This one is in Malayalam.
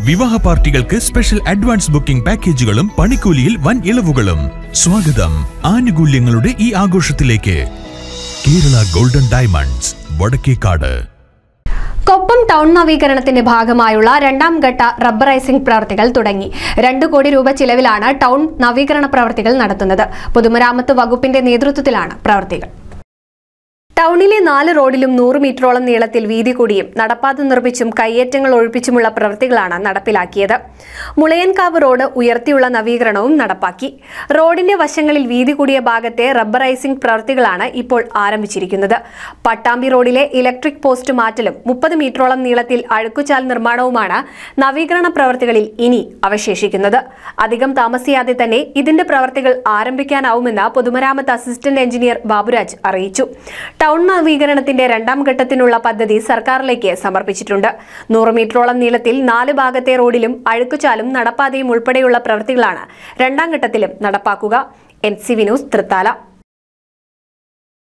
വിവാഹ പാർട്ടികൾക്ക് സ്പെഷ്യൽ അഡ്വാൻസ് ബുക്കിംഗ് പാക്കേജുകളും പണിക്കൂലിയിൽ വൻ ഇളവുകളും സ്വാഗതം ആനുകൂല്യങ്ങളുടെ ഈ ആഘോഷത്തിലേക്ക് Kerala golden diamonds Vadakkekad Koppam town നവീകരണത്തിന്റെ ഭാഗമായുള്ള രണ്ടാം ഘട്ട റബ്ബറൈസിംഗ് പ്രവർത്തികൾ തുടങ്ങി രണ്ട് കോടി രൂപ ചിലവിലാണ് ടൗൺ നവീകരണ പ്രവർത്തികൾ നടത്തുന്നത് പൊതുമരാമത്ത് വകുപ്പിന്റെ നേതൃത്വത്തിലാണ് പ്രവർത്തികൾ ടൗണിലെ നാല് റോഡിലും നൂറ് മീറ്ററോളം നീളത്തിൽ വീതി കൂടിയും നടപ്പാത നിർമ്മിച്ചും കയ്യേറ്റങ്ങൾ ഒഴിപ്പിച്ചുമുള്ള പ്രവൃത്തികളാണ് നടപ്പിലാക്കിയത് മുളയൻകാവ് റോഡ് ഉയർത്തിയുള്ള നവീകരണവും നടപ്പാക്കി റോഡിന്റെ വശങ്ങളിൽ വീതി കൂടിയ ഭാഗത്തെ റബ്ബറൈസിംഗ് പ്രവൃത്തികളാണ് ഇപ്പോൾ ആരംഭിച്ചിരിക്കുന്നത് പട്ടാമ്പി റോഡിലെ ഇലക്ട്രിക് പോസ്റ്റ് മാറ്റലും മുപ്പത് മീറ്ററോളം നീളത്തിൽ അഴുക്കുചാൽ നിർമ്മാണവുമാണ് നവീകരണ പ്രവൃത്തികളിൽ ഇനി അവശേഷിക്കുന്നത് അധികം താമസിയാതെ തന്നെ ഇതിന്റെ പ്രവൃത്തികൾ ആരംഭിക്കാനാവുമെന്ന് പൊതുമരാമത്ത് അസിസ്റ്റന്റ് എഞ്ചിനീയർ ബാബുരാജ് അറിയിച്ചു ടൗൺ നവീകരണത്തിന്റെ രണ്ടാം ഘട്ടത്തിനുള്ള പദ്ധതി സർക്കാരിലേക്ക് സമർപ്പിച്ചിട്ടുണ്ട് നൂറ് മീറ്ററോളം നീളത്തിൽ നാല് ഭാഗത്തെ റോഡിലും അഴുക്കുചാലും നടപ്പാതയും ഉൾപ്പെടെയുള്ള പ്രവൃത്തികളാണ് രണ്ടാം ഘട്ടത്തിലും നടപ്പാക്കുക എൻ സി വിനൂസ് തൃത്താല